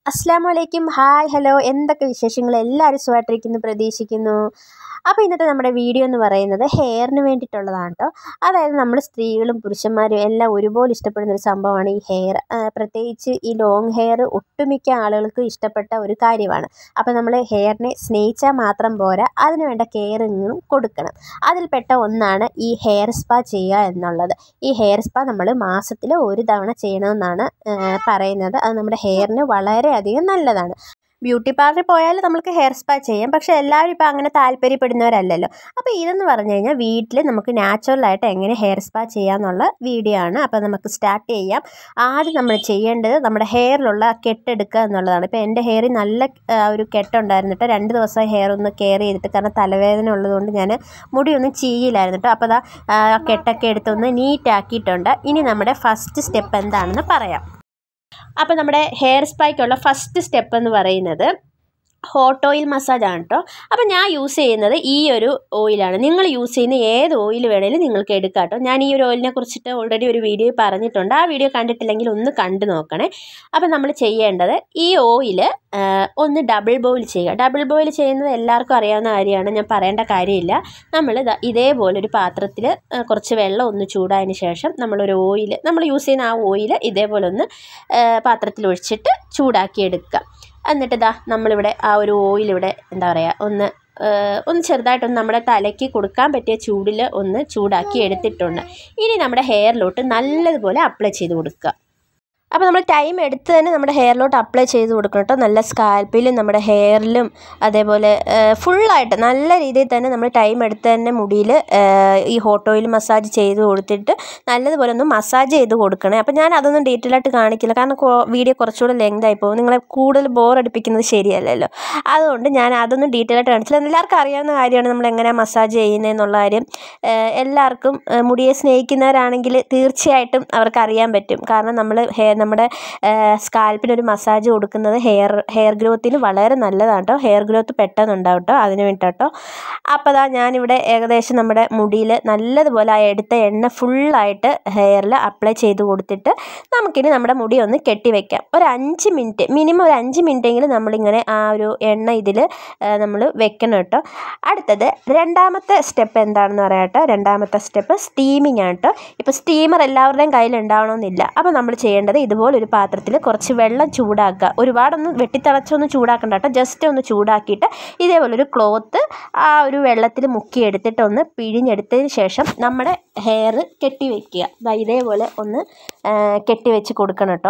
അസ്സാം വലൈക്കും hi hello എന്തൊക്കെ വിശേഷങ്ങൾ എല്ലാവരും സുഖമായിട്ടിരിക്കുന്നു പ്രതീക്ഷിക്കുന്നു അപ്പോൾ ഇന്നത്തെ നമ്മുടെ വീഡിയോ എന്ന് പറയുന്നത് ഹെയറിന് വേണ്ടിയിട്ടുള്ളതാണ് കേട്ടോ അതായത് നമ്മൾ സ്ത്രീകളും പുരുഷന്മാരും എല്ലാം ഒരുപോലെ ഇഷ്ടപ്പെടുന്ന ഒരു സംഭവമാണ് ഈ ഹെയർ പ്രത്യേകിച്ച് ഈ ലോങ് ഹെയർ ഒട്ടുമിക്ക ആളുകൾക്ക് ഇഷ്ടപ്പെട്ട ഒരു കാര്യമാണ് അപ്പോൾ നമ്മൾ ഹെയറിനെ സ്നേഹിച്ചാൽ മാത്രം പോരാ അതിന് വേണ്ട കെയറിങ്ങും കൊടുക്കണം അതിൽപ്പെട്ട ഒന്നാണ് ഈ ഹെയർ സ്പാ ചെയ്യുക എന്നുള്ളത് ഈ ഹെയർ സ്പാ നമ്മൾ മാസത്തിൽ ഒരു തവണ ചെയ്യണമെന്നാണ് പറയുന്നത് അത് നമ്മുടെ ഹെയറിന് വളരെയധികം നല്ലതാണ് ബ്യൂട്ടി പാർലറിൽ പോയാൽ നമുക്ക് ഹെയർ സ്പാ ചെയ്യാം പക്ഷേ എല്ലാവരും ഇപ്പോൾ അങ്ങനെ താല്പര്യപ്പെടുന്നവരല്ലല്ലോ അപ്പോൾ ഇതെന്ന് പറഞ്ഞു കഴിഞ്ഞാൽ വീട്ടിൽ നമുക്ക് നാച്ചുറലായിട്ട് എങ്ങനെ ഹെയർ സ്പാ ചെയ്യാമെന്നുള്ള വീഡിയോ ആണ് അപ്പോൾ നമുക്ക് സ്റ്റാർട്ട് ചെയ്യാം ആദ്യം നമ്മൾ ചെയ്യേണ്ടത് നമ്മുടെ ഹെയറിലുള്ള കെട്ടെടുക്കുക എന്നുള്ളതാണ് ഇപ്പോൾ എൻ്റെ ഹെയറിൽ നല്ല ആ, ഒരു കെട്ടുണ്ടായിരുന്നു കേട്ടോ രണ്ട് ദിവസം ഹെയർ ഒന്ന് കെയർ ചെയ്തിട്ട് കാരണം തലവേദന ഉള്ളതുകൊണ്ട് ഞാൻ മുടിയൊന്നും ചീയിലായിരുന്നു കേട്ടോ അപ്പോൾ അതാ ആ, കെട്ടൊക്കെ എടുത്തൊന്ന് നീറ്റ് ആക്കിയിട്ടുണ്ട് ഇനി നമ്മുടെ ഫസ്റ്റ് സ്റ്റെപ്പ് എന്താണെന്ന് പറയാം അപ്പോൾ നമ്മുടെ ഹെയർ സ്പായ്ക്കുള്ള ഫസ്റ്റ് സ്റ്റെപ്പ് എന്ന് പറയുന്നത് ഹോട്ട് ഓയിൽ മസാജ് ആണ് കേട്ടോ അപ്പോൾ ഞാൻ യൂസ് ചെയ്യുന്നത് ഈ ഒരു ഓയിലാണ് നിങ്ങൾ യൂസ് ചെയ്യുന്ന ഏത് ഓയിൽ വേണേലും നിങ്ങൾക്ക് എടുക്കാം കേട്ടോ ഞാൻ ഈ ഒരു ഓയിലിനെ കുറിച്ചിട്ട് ഓൾറെഡി ഒരു വീഡിയോ പറഞ്ഞിട്ടുണ്ട് ആ വീഡിയോ കണ്ടിട്ടില്ലെങ്കിൽ ഒന്ന് കണ്ടു നോക്കണേ അപ്പോൾ നമ്മൾ ചെയ്യേണ്ടത് ഈ ഓയിൽ ഒന്ന് ഡബിൾ ബോയിൽ ചെയ്യുക ഡബിൾ ബോയിൽ ചെയ്യുന്നത് എല്ലാവർക്കും അറിയാവുന്ന കാര്യമാണ് ഞാൻ പറയേണ്ട കാര്യമില്ല നമ്മൾ ദാ ഇതേപോലെ ഒരു പാത്രത്തിൽ കുറച്ച് വെള്ളം ഒന്ന് ചൂടായതിന് ശേഷം നമ്മളൊരു ഓയിൽ നമ്മൾ യൂസ് ചെയ്യുന്ന ആ ഓയിൽ ഇതേപോലെ ഒന്ന് ആ, പാത്രത്തിൽ ഒഴിച്ചിട്ട് ചൂടാക്കി എടുക്കുക എന്നിട്ട് ഇതാ നമ്മളിവിടെ ആ ഒരു ഓയിൽ ഇവിടെ എന്താ പറയുക ഒന്ന് ആ, ഒന്ന് ചെറുതായിട്ടൊന്ന് നമ്മുടെ തലയ്ക്ക് കൊടുക്കാൻ പറ്റിയ ചൂടിൽ ഒന്ന് ചൂടാക്കി എടുത്തിട്ടുണ്ട് ഇനി നമ്മുടെ ഹെയറിലോട്ട് നല്ലതുപോലെ അപ്ലൈ ചെയ്ത് കൊടുക്കുക അപ്പോൾ നമ്മൾ ടൈം എടുത്ത് തന്നെ നമ്മുടെ ഹെയറിലോട്ട് അപ്ലൈ ചെയ്ത് കൊടുക്കണം കേട്ടോ നല്ല സ്കാൽപ്പിലും നമ്മുടെ ഹെയറിലും അതേപോലെ ഫുള്ളായിട്ട് നല്ല രീതിയിൽ തന്നെ നമ്മൾ ടൈം എടുത്ത് തന്നെ മുടിയിൽ ഈ ഹോട്ട് ഓയിൽ മസാജ് ചെയ്ത് കൊടുത്തിട്ട് നല്ലതുപോലെ ഒന്ന് മസാജ് ചെയ്ത് കൊടുക്കണേ അപ്പോൾ ഞാൻ അതൊന്നും ഡീറ്റെയിൽ ആയിട്ട് കാണിക്കില്ല കാരണം വീഡിയോ കുറച്ചുകൂടെ ലെങ്ത് ആയി പോകും നിങ്ങളെ കൂടുതൽ ബോർ അടിപ്പിക്കുന്നത് ശരിയല്ലല്ലോ അതുകൊണ്ട് ഞാൻ അതൊന്നും ഡീറ്റെയിൽ ആയിട്ട് കാണിച്ചില്ല എല്ലാവർക്കും അറിയാവുന്ന കാര്യമാണ് നമ്മൾ എങ്ങനെയാണ് മസാജ് ചെയ്യുന്നതെന്നുള്ള കാര്യം ഏഹ് എല്ലാവർക്കും ഏഹ് മുടിയെ സ്നേഹിക്കുന്നവരാണെങ്കിൽ തീർച്ചയായിട്ടും അവർക്ക് അറിയാൻ പറ്റും കാരണം നമ്മൾ ഹെയർ നമ്മുടെ സ്കാൽപ്പിന് ഒരു മസാജ് കൊടുക്കുന്നത് ഹെയർ ഹെയർ ഗ്രോത്തിന് വളരെ നല്ലതാണ് കേട്ടോ ഹെയർ ഗ്രോത്ത് പെട്ടെന്ന് ഉണ്ടാവും കേട്ടോ അതിന് വേണ്ടിയിട്ടോ അപ്പോൾ അതാ ഞാനിവിടെ ഏകദേശം നമ്മുടെ മുടിയിൽ നല്ലതുപോലെ ആ എടുത്ത എണ്ണ ഫുള്ളായിട്ട് ഹെയറിൽ അപ്ലൈ ചെയ്ത് കൊടുത്തിട്ട് നമുക്കിനി നമ്മുടെ മുടി ഒന്ന് കെട്ടി വെക്കാം ഒരു അഞ്ച് മിനിറ്റ് മിനിമം ഒരു അഞ്ച് മിനിറ്റെങ്കിലും നമ്മളിങ്ങനെ ആ ഒരു എണ്ണ ഇതിൽ നമ്മൾ വെക്കണം കേട്ടോ അടുത്തത് രണ്ടാമത്തെ സ്റ്റെപ്പ് എന്താണെന്ന് പറയാം കേട്ടോ രണ്ടാമത്തെ സ്റ്റെപ്പ് സ്റ്റീമിംഗ് ആണ് കേട്ടോ ഇപ്പോൾ സ്റ്റീമർ എല്ലാവരുടെയും കയ്യിൽ ഉണ്ടാവണമെന്നില്ല അപ്പോൾ നമ്മൾ ചെയ്യേണ്ടത് ഇതുപോലൊരു പാത്രത്തിൽ കുറച്ച് വെള്ളം ചൂടാക്കുക ഒരുപാടൊന്നും വെട്ടിത്തിളച്ചൊന്നും ചൂടാക്കണ്ട കേട്ടോ ജസ്റ്റ് ഒന്ന് ചൂടാക്കിയിട്ട് ഇതേപോലൊരു ക്ലോത്ത് ആ ഒരു വെള്ളത്തിൽ മുക്കിയെടുത്തിട്ട് ഒന്ന് പിഴിഞ്ഞെടുത്തതിന് ശേഷം നമ്മുടെ ഹെയർ കെട്ടി വെക്കുക ദാ ഇതേപോലെ ഒന്ന് ആ, കെട്ടി വെച്ച് കൊടുക്കണം കേട്ടോ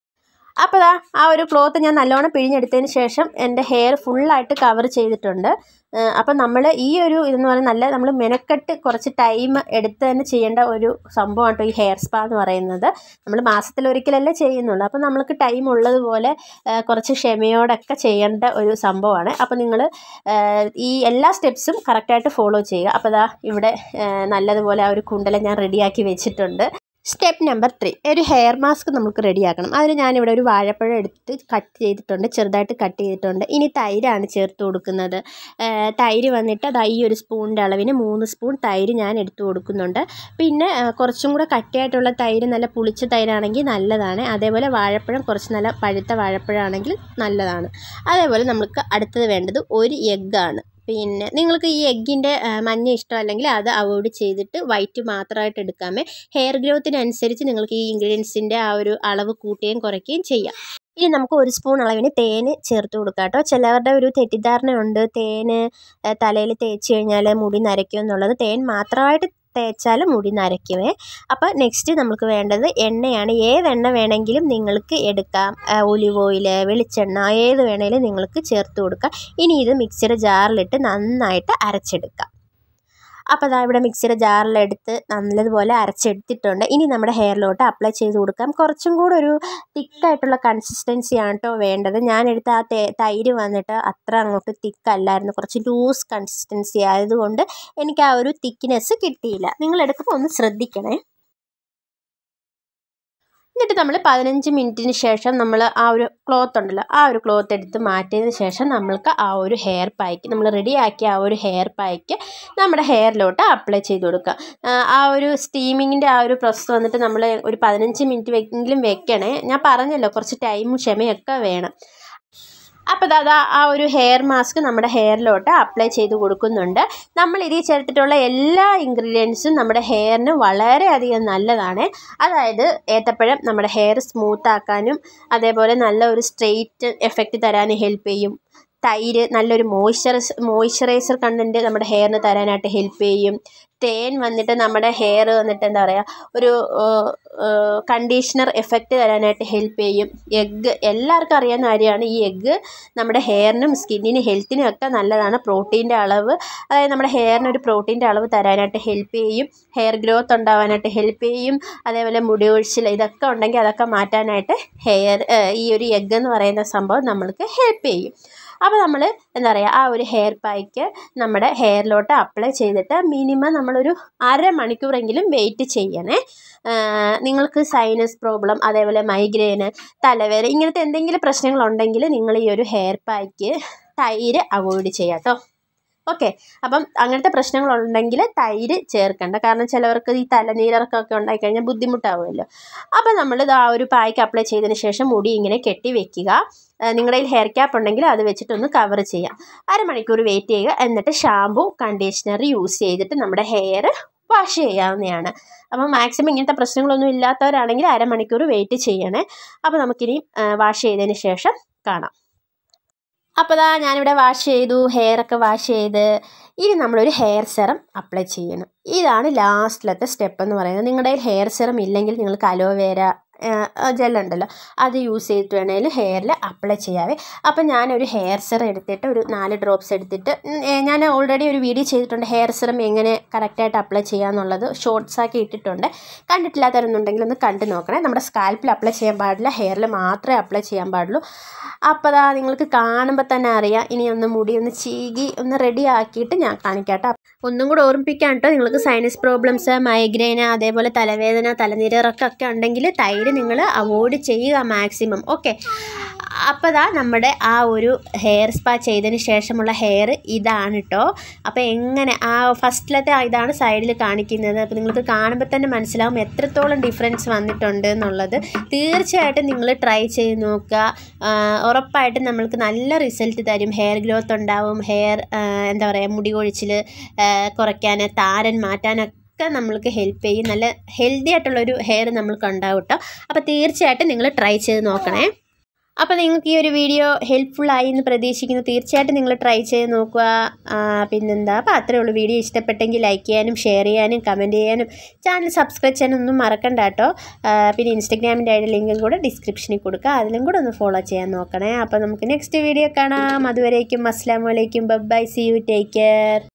അപ്പോൾ ദാ ആ ഒരു ക്ലോത്ത് ഞാൻ നല്ലോണം പിഴിഞ്ഞെടുത്തതിന് ശേഷം എൻ്റെ ഹെയർ ഫുള്ളായിട്ട് കവർ ചെയ്തിട്ടുണ്ട് അപ്പം നമ്മൾ ഈ ഒരു ഇതെന്ന് പറഞ്ഞാൽ നല്ല നമ്മൾ മെനക്കെട്ട് കുറച്ച് ടൈം എടുത്ത് തന്നെ ചെയ്യേണ്ട ഒരു സംഭവമാണ് കേട്ടോ ഈ ഹെയർ സ്പാ എന്ന് പറയുന്നത് നമ്മൾ മാസത്തിൽ ഒരിക്കലല്ലേ ചെയ്യുന്നുള്ളൂ അപ്പം നമ്മൾക്ക് ടൈം ഉള്ളതുപോലെ ആ, കുറച്ച് ക്ഷമയോടൊക്കെ ചെയ്യേണ്ട ഒരു സംഭവമാണ് അപ്പോൾ നിങ്ങൾ ഈ എല്ലാ സ്റ്റെപ്സും കറക്റ്റായിട്ട് ഫോളോ ചെയ്യുക അപ്പോൾ ദാ ഇവിടെ ആ, നല്ലതുപോലെ ആ ഒരു കുണ്ടല ഞാൻ റെഡിയാക്കി വെച്ചിട്ടുണ്ട് സ്റ്റെപ്പ് നമ്പർ ത്രീ ഒരു ഹെയർ മാസ്ക് നമുക്ക് റെഡിയാക്കണം അതിന് ഞാനിവിടെ ഒരു വാഴപ്പഴം എടുത്ത് കട്ട് ചെയ്തിട്ടുണ്ട് ചെറുതായിട്ട് കട്ട് ചെയ്തിട്ടുണ്ട് ഇനി തൈരാണ് ചേർത്ത് കൊടുക്കുന്നത് ഏഹ് തൈര് വന്നിട്ട് അത് ഈ ഒരു സ്പൂണിൻ്റെ അളവിന് മൂന്ന് സ്പൂൺ തൈര് ഞാൻ എടുത്ത് കൊടുക്കുന്നുണ്ട് പിന്നെ ഏഹ് കുറച്ചും കൂടെ കട്ടിയായിട്ടുള്ള തൈര് നല്ല പുളിച്ച തൈരാണെങ്കിൽ നല്ലതാണ് അതേപോലെ വാഴപ്പഴം കുറച്ച് നല്ല പഴുത്ത വാഴപ്പഴമാണെങ്കിൽ നല്ലതാണ് അതേപോലെ നമുക്ക് അടുത്തത് വേണ്ടത് ഒരു എഗ്ഗാണ് പിന്നെ നിങ്ങൾക്ക് ഈ എഗ്ഗിൻ്റെ മഞ്ഞ ഇഷ്ടമല്ലെങ്കിൽ അത് അവോയ്ഡ് ചെയ്തിട്ട് വൈറ്റ് മാത്രമായിട്ട് എടുക്കാമേ ഹെയർ ഗ്രോത്തിനനുസരിച്ച് നിങ്ങൾക്ക് ഈ ഇൻഗ്രീഡിയൻസിൻ്റെ ആ ഒരു അളവ് കൂട്ടുകയും കുറയ്ക്കുകയും ചെയ്യാം ഇനി നമുക്ക് ഒരു സ്പൂൺ അളവിന് തേന് ചേർത്ത് കൊടുക്കാം കേട്ടോ ചിലവരുടെ ഒരു തെറ്റിദ്ധാരണയുണ്ട് തേന് തലയിൽ തേച്ച് കഴിഞ്ഞാൽ മുടി നരയ്ക്കും എന്നുള്ളത് തേൻ മാത്രമായിട്ട് തേച്ചാൽ മുടി നരയ്ക്കുമേ അപ്പോൾ നെക്സ്റ്റ് നമുക്ക് വേണ്ടത് എണ്ണയാണ് ഏത് എണ്ണ വേണമെങ്കിലും നിങ്ങൾക്ക് എടുക്കാം ഒലിവ് ഓയിൽ വെളിച്ചെണ്ണ ഏത് വേണേലും നിങ്ങൾക്ക് ചേർത്ത് കൊടുക്കാം ഇനി ഇത് മിക്സിയുടെ ജാറിലിട്ട് നന്നായിട്ട് അരച്ചെടുക്കാം അപ്പോൾ അതാ ഇവിടെ മിക്സിയുടെ ജാറിലെടുത്ത് നല്ലതുപോലെ അരച്ചെടുത്തിട്ടുണ്ട് ഇനി നമ്മുടെ ഹെയറിലോട്ട് അപ്ലൈ ചെയ്ത് കൊടുക്കാം കുറച്ചും കൂടെ ഒരു തിക്കായിട്ടുള്ള കൺസിസ്റ്റൻസിയാണ് കേട്ടോ വേണ്ടത് ഞാനെടുത്ത ആ തേ തൈര് വന്നിട്ട് അത്ര അങ്ങോട്ട് തിക്കല്ലായിരുന്നു കുറച്ച് ലൂസ് കൺസിസ്റ്റൻസി ആയതുകൊണ്ട് എനിക്ക് ആ ഒരു തിക്നെസ് കിട്ടിയില്ല നിങ്ങൾ എടുക്കുമ്പോൾ ഒന്ന് ശ്രദ്ധിക്കണേ എന്നിട്ട് നമ്മൾ പതിനഞ്ച് മിനിറ്റിന് ശേഷം നമ്മൾ ആ ഒരു ക്ലോത്ത് ഉണ്ടല്ലോ ആ ഒരു ക്ലോത്ത് എടുത്ത് മാറ്റിയതിന് ശേഷം നമ്മൾക്ക് ആ ഒരു ഹെയർ പായ്ക്ക് നമ്മൾ റെഡിയാക്കിയ ആ ഒരു ഹെയർ പായ്ക്ക് നമ്മുടെ ഹെയറിലോട്ട് അപ്ലൈ ചെയ്ത് കൊടുക്കുക ആ, ആ ഒരു സ്റ്റീമിങ്ങിൻ്റെ ആ ഒരു പ്രോസസ്സ് വന്നിട്ട് നമ്മൾ ഒരു പതിനഞ്ച് മിനിറ്റ് എങ്കിലും വെക്കണേ ഞാൻ പറഞ്ഞല്ലോ കുറച്ച് ടൈമും ക്ഷമയൊക്കെ വേണം അപ്പോൾ ദാ ആ ഒരു ഹെയർ മാസ്ക് നമ്മുടെ ഹെയറിലോട്ട് അപ്ലൈ ചെയ്ത് കൊടുക്കുന്നുണ്ട് നമ്മൾ ഇതിൽ ചേർത്തിട്ടുള്ള എല്ലാ ഇൻഗ്രീഡിയൻസും നമ്മുടെ ഹെയറിന് വളരെയധികം നല്ലതാണ് അതായത് ഏത്തപ്പഴം നമ്മുടെ ഹെയർ സ്മൂത്ത് ആക്കാനും അതേപോലെ നല്ല ഒരു സ്ട്രെയിറ്റ് എഫക്റ്റ് തരാനും ഹെൽപ്പ് ചെയ്യും തൈര് നല്ലൊരു മോയ്സ്ചറൈസ് മോയ്സ്ചറൈസർ കണ്ടൻറ്റ് നമ്മുടെ ഹെയറിന് തരാനായിട്ട് ഹെൽപ്പ് ചെയ്യും തേൻ വന്നിട്ട് നമ്മുടെ ഹെയർ വന്നിട്ട് എന്താ പറയുക ഒരു കണ്ടീഷണർ എഫക്റ്റ് തരാനായിട്ട് ഹെൽപ്പ് ചെയ്യും എഗ്ഗ് എല്ലാവർക്കും അറിയാവുന്ന കാര്യമാണ് ഈ എഗ്ഗ് നമ്മുടെ ഹെയറിനും സ്കിന്നിനും ഹെൽത്തിനും ഒക്കെ നല്ലതാണ് പ്രോട്ടീൻ്റെ അളവ് അതായത് നമ്മുടെ ഹെയറിന് ഒരു പ്രോട്ടീൻ്റെ അളവ് തരാനായിട്ട് ഹെൽപ്പ് ചെയ്യും ഹെയർ ഗ്രോത്ത് ഉണ്ടാവാനായിട്ട് ഹെൽപ്പ് ചെയ്യും അതേപോലെ മുടി ഒഴിച്ചിൽ ഇതൊക്കെ ഉണ്ടെങ്കിൽ അതൊക്കെ മാറ്റാനായിട്ട് ഹെയർ ഈ ഒരു എഗ്ഗ് എന്ന് പറയുന്ന സംഭവം നമ്മൾക്ക് ഹെൽപ്പ് ചെയ്യും അപ്പോൾ നമ്മൾ എന്താ പറയുക ആ ഒരു ഹെയർ പായ്ക്ക് നമ്മുടെ ഹെയറിലോട്ട് അപ്ലൈ ചെയ്തിട്ട് മിനിമം നമ്മളൊരു അരമണിക്കൂറെങ്കിലും വെയിറ്റ് ചെയ്യണേ ആ, നിങ്ങൾക്ക് സൈനസ് പ്രോബ്ലം അതേപോലെ മൈഗ്രെയിന് തലവേദന ഇങ്ങനത്തെ എന്തെങ്കിലും പ്രശ്നങ്ങളുണ്ടെങ്കിൽ നിങ്ങൾ ഈ ഒരു ഹെയർ പായ്ക്ക് തൈര് അവോയ്ഡ് ചെയ്യാം കേട്ടോ ഓക്കെ അപ്പം അങ്ങനത്തെ പ്രശ്നങ്ങളുണ്ടെങ്കിൽ തൈര് ചേർക്കണ്ട കാരണം ചിലവർക്ക് ഈ തലനീരിറക്കമൊക്കെ ഉണ്ടായിക്കഴിഞ്ഞാൽ ബുദ്ധിമുട്ടാവുമല്ലോ അപ്പോൾ നമ്മൾ ആ ഒരു പായ്ക്ക് അപ്ലൈ ചെയ്തതിന് ശേഷം മുടി ഇങ്ങനെ കെട്ടി വെക്കുക നിങ്ങളുടെ കയ്യിൽ ഹെയർ ക്യാപ്പ് ഉണ്ടെങ്കിൽ അത് വെച്ചിട്ടൊന്ന് കവർ ചെയ്യാം അരമണിക്കൂർ വെയിറ്റ് ചെയ്യുക എന്നിട്ട് ഷാമ്പു കണ്ടീഷണർ യൂസ് ചെയ്തിട്ട് നമ്മുടെ ഹെയർ വാഷ് ചെയ്യാവുന്നതാണ് അപ്പോൾ മാക്സിമം ഇങ്ങനത്തെ പ്രശ്നങ്ങളൊന്നും ഇല്ലാത്തവരാണെങ്കിൽ അരമണിക്കൂർ വെയിറ്റ് ചെയ്യണേ അപ്പോൾ നമുക്കിനി വാഷ് ചെയ്തതിന് ശേഷം കാണാം അപ്പോൾ ദാ ഞാനിവിടെ വാഷ് ചെയ്തു ഹെയറൊക്കെ വാഷ് ചെയ്ത് ഇനി നമ്മളൊരു ഹെയർ സെറം അപ്ലൈ ചെയ്യണം ഇതാണ് ലാസ്റ്റിലത്തെ സ്റ്റെപ്പ് എന്ന് പറയുന്നത് നിങ്ങളുടെ കയ്യിൽ ഹെയർ സെറം ഇല്ലെങ്കിൽ നിങ്ങൾക്ക് അലോവേര ജെല്ലുണ്ടല്ലോ അത് യൂസ് ചെയ്തിട്ട് വേണമെങ്കിൽ ഹെയറിൽ അപ്ലൈ ചെയ്യാവേ അപ്പം ഞാനൊരു ഹെയർ സെറം എടുത്തിട്ട് ഒരു നാല് ഡ്രോപ്സ് എടുത്തിട്ട് ഉം, ഏ, ഞാൻ ഓൾറെഡി ഒരു വീഡിയോ ചെയ്തിട്ടുണ്ട് ഹെയർ സെറം എങ്ങനെ കറക്റ്റായിട്ട് അപ്ലൈ ചെയ്യാന്നുള്ളത് ഷോർട്സ് ആക്കി ഇട്ടിട്ടുണ്ട് കണ്ടിട്ടില്ലാത്തവരുന്നുണ്ടെങ്കിൽ ഒന്ന് കണ്ടു നോക്കണേ നമ്മുടെ സ്കാൽപ്പിൽ അപ്ലൈ ചെയ്യാൻ പാടില്ല ഹെയറിൽ മാത്രമേ അപ്ലൈ ചെയ്യാൻ പാടുള്ളൂ അപ്പോൾ അതാ നിങ്ങൾക്ക് കാണുമ്പോൾ തന്നെ അറിയാം ഇനി ഒന്ന് മുടി ഒന്ന് ചീകി ഒന്ന് റെഡി ആക്കിയിട്ട് ഞാൻ കാണിക്കാം കേട്ടോ ഒന്നും കൂടെ ഓർമ്മിപ്പിക്കാൻ കേട്ടോ നിങ്ങൾക്ക് സൈനസ് പ്രോബ്ലംസ് മൈഗ്രെയിൻ അതേപോലെ തലവേദന തലനീരിറക്കൊക്കെ ഉണ്ടെങ്കിൽ തൈര് നിങ്ങൾ അവോയ്ഡ് ചെയ്യുക മാക്സിമം ഓക്കെ അപ്പോൾ ദാ നമ്മുടെ ആ ഒരു ഹെയർ സ്പാ ചെയ്തതിന് ശേഷമുള്ള ഹെയർ ഇതാണ് കേട്ടോ അപ്പോൾ എങ്ങനെ ആ ഫസ്റ്റിലത്തെ ഇതാണ് സൈഡിൽ കാണിക്കുന്നത് അപ്പോൾ നിങ്ങൾക്ക് കാണുമ്പോൾ തന്നെ മനസ്സിലാവും എത്രത്തോളം ഡിഫറൻസ് വന്നിട്ടുണ്ട് എന്നുള്ളത് തീർച്ചയായിട്ടും നിങ്ങൾ ട്രൈ ചെയ്ത് നോക്കുക ആ, ഉറപ്പായിട്ടും നമ്മൾക്ക് നല്ല റിസൾട്ട് തരും ഹെയർ ഗ്രോത്ത് ഉണ്ടാവും ഹെയർ എന്താ പറയുക മുടി കൊഴിച്ചിൽ കുറയ്ക്കാൻ താരൻ മാറ്റാനൊക്കെ നമ്മൾക്ക് ഹെൽപ്പ് ചെയ്യും നല്ല ഹെൽത്തി ആയിട്ടുള്ളൊരു ഹെയർ നമ്മൾക്ക് ഉണ്ടാവും കേട്ടോ അപ്പോൾ തീർച്ചയായിട്ടും നിങ്ങൾ ട്രൈ ചെയ്ത് നോക്കണേ അപ്പോൾ നിങ്ങൾക്ക് ഈ ഒരു വീഡിയോ ഹെൽപ്ഫുൾ ആയി എന്ന് പ്രതീക്ഷിക്കുന്നു തീർച്ചയായിട്ടും നിങ്ങൾ ട്രൈ ചെയ്ത് നോക്കുക ആ, പിന്നെന്താ അപ്പോൾ അത്രേ ഉള്ളൂ വീഡിയോ ഇഷ്ടപ്പെട്ടെങ്കിൽ ലൈക്ക് ചെയ്യാനും ഷെയർ ചെയ്യാനും കമൻറ്റ് ചെയ്യാനും ചാനൽ സബ്സ്ക്രൈബ് ചെയ്യാനൊന്നും മറക്കണ്ട കേട്ടോ ആ, പിന്നെ ഇൻസ്റ്റഗ്രാമിൻ്റെ ഐഡി ലിങ്കും കൂടെ ഡിസ്ക്രിപ്ഷനിൽ കൊടുക്കുക അതിലും കൂടെ ഒന്ന് ഫോളോ ചെയ്യാൻ നോക്കണേ അപ്പോൾ നമുക്ക് നെക്സ്റ്റ് വീഡിയോ കാണാം അതുവരേക്കും അസ്സാം വലൈക്കും bye see you take care